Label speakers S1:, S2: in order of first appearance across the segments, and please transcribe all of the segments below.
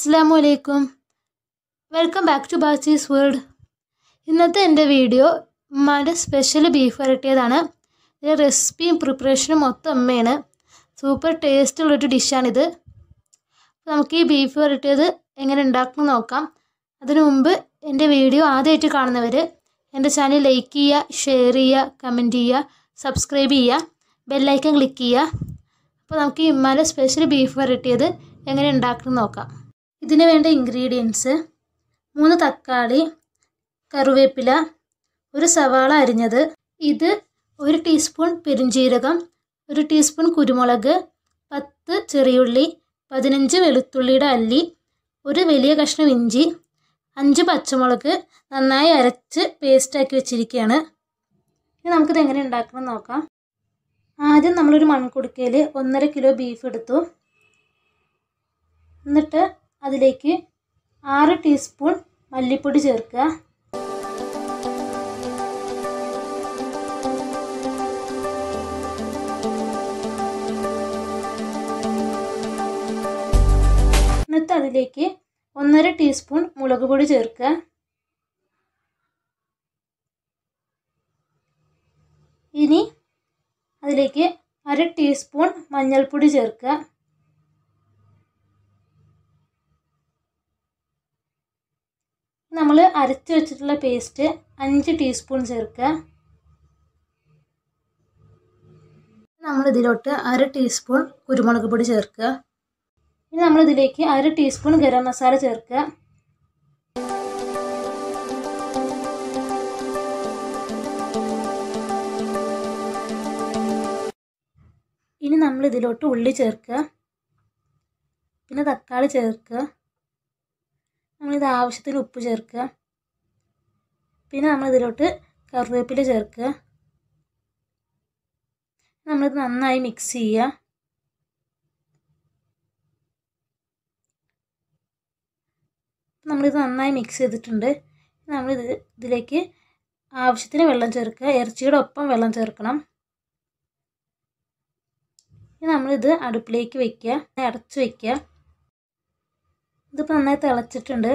S1: അസ്സാം വലൈക്കും welcome back to Bachis world ഇന്നത്തെ എൻ്റെ വീഡിയോ ഉമ്മാൻ്റെ സ്പെഷ്യൽ ബീഫ് വരട്ടിയതാണ് ഇതിൻ്റെ റെസിപ്പിയും പ്രിപ്പറേഷനും മൊത്തം അമ്മയാണ് സൂപ്പർ ടേസ്റ്റുള്ളൊരു ഡിഷാണിത് അപ്പോൾ നമുക്ക് ഈ ബീഫ് വരട്ടിയത് എങ്ങനെ ഉണ്ടാക്കണം നോക്കാം അതിനു മുമ്പ് എൻ്റെ വീഡിയോ ആദ്യമായിട്ട് കാണുന്നവർ എൻ്റെ ചാനൽ ലൈക്ക് ചെയ്യുക ഷെയർ ചെയ്യുക കമൻറ്റ് ചെയ്യുക സബ്സ്ക്രൈബ് ചെയ്യുക ബെല്ലൈക്കൺ ക്ലിക്ക് ചെയ്യുക അപ്പോൾ നമുക്ക് ഈ ഉമ്മാൻ്റെ സ്പെഷ്യൽ ബീഫ് വരട്ടിയത് എങ്ങനെ ഉണ്ടാക്കണം നോക്കാം ഇതിന് വേണ്ട ഇൻഗ്രീഡിയൻസ് മൂന്ന് തക്കാളി കറിവേപ്പില ഒരു സവാള അരിഞ്ഞത് ഇത് ഒരു ടീസ്പൂൺ പെരുംജീരകം ഒരു ടീസ്പൂൺ കുരുമുളക് പത്ത് ചെറിയുള്ളി പതിനഞ്ച് വെളുത്തുള്ളിയുടെ അല്ലി ഒരു വലിയ കഷ്ണം ഇഞ്ചി അഞ്ച് പച്ചമുളക് നന്നായി അരച്ച് പേസ്റ്റാക്കി വെച്ചിരിക്കുകയാണ് ഇനി നമുക്കിത് എങ്ങനെ ഉണ്ടാക്കണം നോക്കാം ആദ്യം നമ്മളൊരു മൺകുടുക്കയിൽ ഒന്നര കിലോ ബീഫ് എടുത്തു എന്നിട്ട് അതിലേക്ക് ആറ് ടീസ്പൂൺ മല്ലിപ്പൊടി ചേർക്കുക എന്നിട്ട് അതിലേക്ക് ഒന്നര ടീസ്പൂൺ മുളക് പൊടി ചേർക്കുക ഇനി അതിലേക്ക് അര ടീസ്പൂൺ മഞ്ഞൾപ്പൊടി ചേർക്കുക നമ്മൾ അരച്ച് വെച്ചിട്ടുള്ള പേസ്റ്റ് അഞ്ച് ടീസ്പൂൺ ചേർക്കുക നമ്മൾ ഇതിലോട്ട് അര ടീസ്പൂൺ കുരുമുളക് പൊടി ചേർക്കുക ഇനി നമ്മൾ ഇതിലേക്ക് അര ടീസ്പൂൺ ഗരം മസാല ചേർക്കുക ഇനി നമ്മൾ ഇതിലോട്ട് ഉള്ളി ചേർക്കുക പിന്നെ തക്കാളി ചേർക്കുക നമ്മളിത് ആവശ്യത്തിന് ഉപ്പ് ചേർക്കുക പിന്നെ നമ്മൾ ഇതിലോട്ട് കറിവേപ്പില ചേർക്കുക നമ്മളിത് നന്നായി മിക്സ് ചെയ്യുക നമ്മളിത് നന്നായി മിക്സ് ചെയ്തിട്ടുണ്ട് നമ്മളിത് ഇതിലേക്ക് ആവശ്യത്തിന് വെള്ളം ചേർക്കുക ഇറച്ചിയുടെ ഒപ്പം വെള്ളം ചേർക്കണം ഇനി നമ്മളിത് അടുപ്പിലേക്ക് വെക്കുക അടച്ച് വെക്കുക ഇതിപ്പോൾ നന്നായി തിളച്ചിട്ടുണ്ട്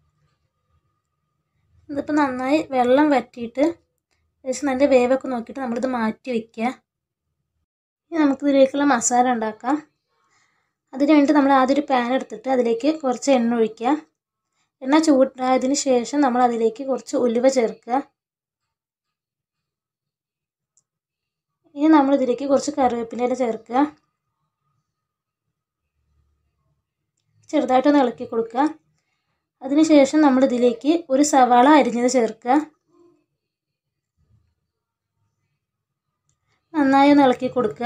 S1: ഇതിപ്പോൾ നന്നായി വെള്ളം വറ്റിയിട്ട് ഏകദേശം നല്ല വേവൊക്കെ നോക്കിയിട്ട് നമ്മളിത് മാറ്റി വയ്ക്കുക ഇനി നമുക്കിതിലേക്കുള്ള മസാല ഉണ്ടാക്കാം അതിന് വേണ്ടി നമ്മൾ ആദ്യം ഒരു പാൻ എടുത്തിട്ട് അതിലേക്ക് കുറച്ച് എണ്ണ ഒഴിക്കുക എണ്ണ ചൂടായതിന് ശേഷം നമ്മൾ അതിലേക്ക് കുറച്ച് ഉലുവ ചേർക്കുക ഇനി നമ്മൾ ഇതിലേക്ക് കുറച്ച് കറിവേപ്പില ചേർക്കുക ചെറുതായിട്ടൊന്ന് ഇളക്കി കൊടുക്കുക അതിനുശേഷം നമ്മൾ ഇതിലേക്ക് ഒരു സവാള അരിഞ്ഞത് ചേർക്കുക നന്നായി ഒന്ന് ഇളക്കി കൊടുക്കുക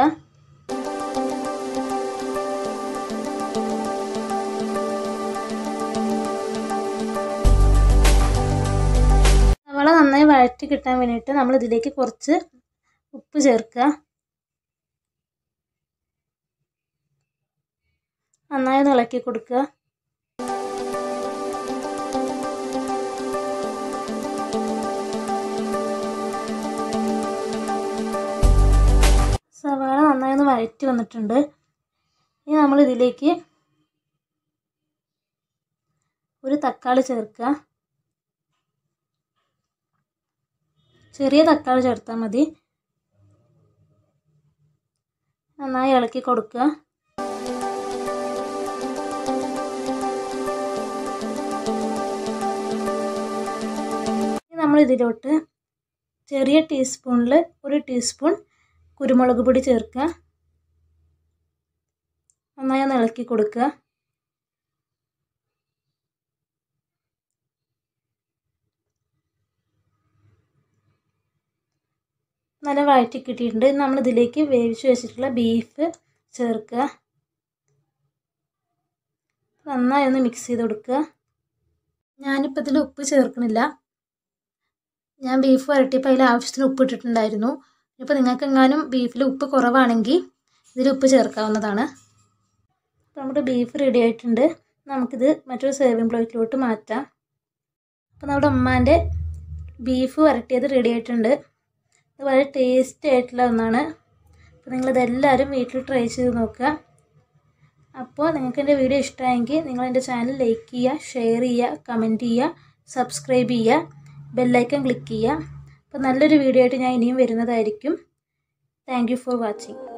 S1: സവാള നന്നായി വഴറ്റി കിട്ടാൻ വേണ്ടിയിട്ട് നമ്മൾ ഇതിലേക്ക് കുറച്ച് ഉപ്പ് ചേർക്കുക നന്നായി ഒന്ന് ഇളക്കി കൊടുക്കുക സവാള നന്നായി ഒന്ന് വഴറ്റി വന്നിട്ടുണ്ട് ഇനി നമ്മൾ ഇതിലേക്ക് ഒരു തക്കാളി ചേർക്കുക ചെറിയ തക്കാളി ചേർത്താൽ മതി നന്നായി ഇളക്കി കൊടുക്കുക നമ്മൾ ഇതിലോട്ട് ചെറിയ ടീസ്പൂണിൽ ഒരു ടീസ്പൂൺ കുരുമുളക് പൊടി ചേർക്കുക നന്നായി ഒന്ന് ഇളക്കി കൊടുക്കുക നല്ല വഴറ്റി കിട്ടിയിട്ടുണ്ട് നമ്മൾ ഇതിലേക്ക് വേവിച്ച് വെച്ചിട്ടുള്ള ബീഫ് ചേർക്കുക നന്നായി ഒന്ന് മിക്സ് ചെയ്ത് കൊടുക്കുക ഞാനിപ്പോൾ ഇതിൽ ഉപ്പ് ചേർക്കണില്ല ഞാൻ ബീഫ് വരട്ടിയപ്പോൾ അതിൽ ആവശ്യത്തിന് ഉപ്പ് ഇട്ടിട്ടുണ്ടായിരുന്നു ഇപ്പോൾ നിങ്ങൾക്ക് എങ്ങാനും ബീഫിൽ ഉപ്പ് കുറവാണെങ്കിൽ ഇതിൽ ഉപ്പ് ചേർക്കാവുന്നതാണ് അപ്പോൾ നമ്മുടെ ബീഫ് റെഡി ആയിട്ടുണ്ട് നമുക്കിത് മറ്റൊരു സെർവിങ് പ്ലേറ്റിലോട്ട് മാറ്റാം അപ്പോൾ നമ്മുടെ ഉമ്മാൻ്റെ ബീഫ് വരട്ടിയത് റെഡി ആയിട്ടുണ്ട് ഇത് വളരെ ടേസ്റ്റി ആയിട്ടുള്ള ഒന്നാണ് അപ്പോൾ നിങ്ങളിതെല്ലാവരും വീട്ടിൽ ട്രൈ ചെയ്ത് നോക്കുക അപ്പോൾ നിങ്ങൾക്ക് എൻ്റെ വീഡിയോ ഇഷ്ടമായെങ്കിൽ നിങ്ങൾ എൻ്റെ ചാനൽ ലൈക്ക് ചെയ്യുക ഷെയർ ചെയ്യുക കമൻറ്റ് ചെയ്യുക സബ്സ്ക്രൈബ് ചെയ്യുക ബെല്ലൈക്കൺ ക്ലിക്ക് ചെയ്യുക അപ്പോൾ നല്ലൊരു വീഡിയോ ആയിട്ട് ഞാൻ ഇനിയും വരുന്നതായിരിക്കും താങ്ക് യു ഫോർ വാച്ചിങ്